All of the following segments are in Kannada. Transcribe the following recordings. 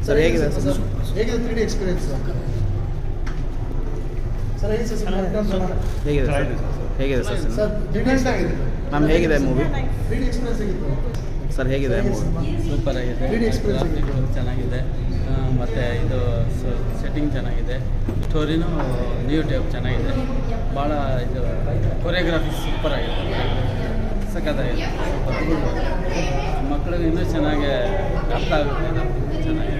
ಸರ್ ಹೇಗಿದೆ ಸರ್ ಹೇಗಿದೆ ತ್ರೀ ಡಿ ಎಕ್ಸ್ಪೀರಿಯನ್ಸ್ ಸರ್ ಹೇಗೆ ಸರ್ ಹೇಗಿದೆ ಸರ್ ಹೇಗಿದೆ sir cinema sir three D ಆಗಿದೆ ಮ್ಯಾಮ್ ಹೇಗಿದೆ ಮೂವಿ ತ್ರೀ ಡಿ ಎಕ್ಸ್ಪೀರಿಯನ್ಸ್ ಹೇಗಿತ್ತು ಸರ್ ಹೇಗಿದೆ ಮೂವಿ ಸೂಪರ್ ಆಗಿದೆ 3D experience ಗ್ರಾಫಿಕ್ ಚೆನ್ನಾಗಿದೆ ಆ, ಮತ್ತೆ ಇದು ಸೆಟ್ಟಿಂಗ್ ಚೆನ್ನಾಗಿದೆ ಸ್ಟೋರಿನೂ ನ್ಯೂ ಟೈಪ್ ಚೆನ್ನಾಗಿದೆ ಭಾಳ ಇದು ಕೊರಿಯೋಗ್ರಫಿ ಸೂಪರ್ ಆಗಿದೆ ಸಖತ್ತಾಗಿದೆ ಸೂಪರ್ ಮಕ್ಕಳಿಗೆ ಇನ್ನೂ ಚೆನ್ನಾಗಿ ಅರ್ಥ ಆಗುತ್ತೆ ಇದು. ಚೆನ್ನಾಗಿದೆ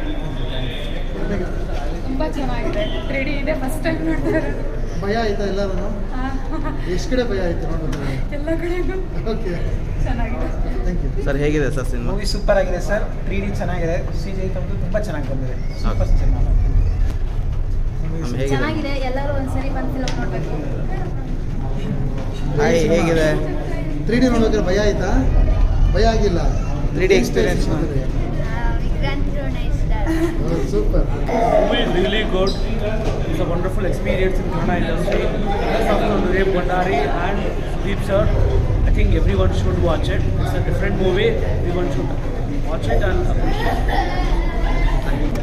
ತುಂಬ ಚೆನ್ನಾಗಿದೆ ತ್ರೀ ಡಿ ಇದೆ ಫಸ್ಟ್ ಟೈಮ್ ನೋಡ್ತಾ ಇರೋದು ಭಯ ಆಯ್ತಾ ಎಲ್ಲರೂ ಆ, ಎಷ್ಟು ಕಡೆ ಭಯ ಆಯ್ತು ನೋಡೋದು ಎಲ್ಲ ಕಡೆಗೂ ಓಕೆ ಚೆನ್ನಾಗಿದೆ ಥ್ಯಾಂಕ್ ಯು ಸರ್ ಹೇಗಿದೆ ಸರ್ ಸಿನಿಮಾ ಮೂವಿ ಸೂಪರ್ ಆಗಿದೆ ಸರ್ ತ್ರೀ ಡಿ ಚೆನ್ನಾಗಿದೆ ಸಿ ಜಿ ತಂದು ತುಂಬ ಚೆನ್ನಾಗಿ ಬಂದಿದೆ ಸೂಪರ್ ಸಿನಿಮಾ ಮ್ಯಾಮ್ ಹೇಗಿದೆ ಚೆನ್ನಾಗಿದೆ ಎಲ್ಲರೂ ಒಂದ್ಸರಿ ಬಂದು ಫಿಲಮ್ ನೋಡಬೇಕು ಹಾಯ್ ಹೇಗಿದೆ ತ್ರೀ ಡಿ ನೋಡ್ಬೇಕಾದ್ರೆ ಭಯ ಆಯ್ತಾ ಭಯ ಆಗಿಲ್ಲ 3D experience. Super movie is really good. It's a wonderful experience in Kannada industry. Plus of Vivek Bhandari and Deep Sir. I think everyone should watch it. It's a different movie. Everyone should watch it and appreciate it.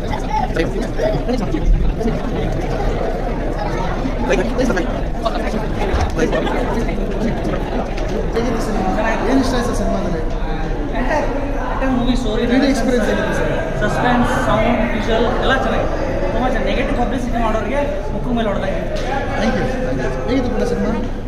ಹೇಗಿತ್ತು ಸಿನಿಮಾ ಏನು ಇಷ್ಟ ಆಯ್ತು ಸಿನಿಮಾದಲ್ಲಿ entire entire movie story three D experience ಹೇಗಿತ್ತು ಸರ್ ಸಸ್ಪೆನ್ಸ್ ಸೌಂಡ್ ವಿಜುವಲ್ ಎಲ್ಲ ಚೆನ್ನಾಗಿದೆ ತುಂಬ ಚೆನ್ನಾಗಿ ನೆಗೆಟಿವ್ ಪಬ್ಲಿಸಿಟಿ ಮಾಡೋರಿಗೆ ಮುಖ ಮೇಲೆ ಹೊಡೆದಾಗಿದೆ ಥ್ಯಾಂಕ್ ಯು ಹೇಗಿತ್ತು ಕೂಡ ಸಿನಿಮಾ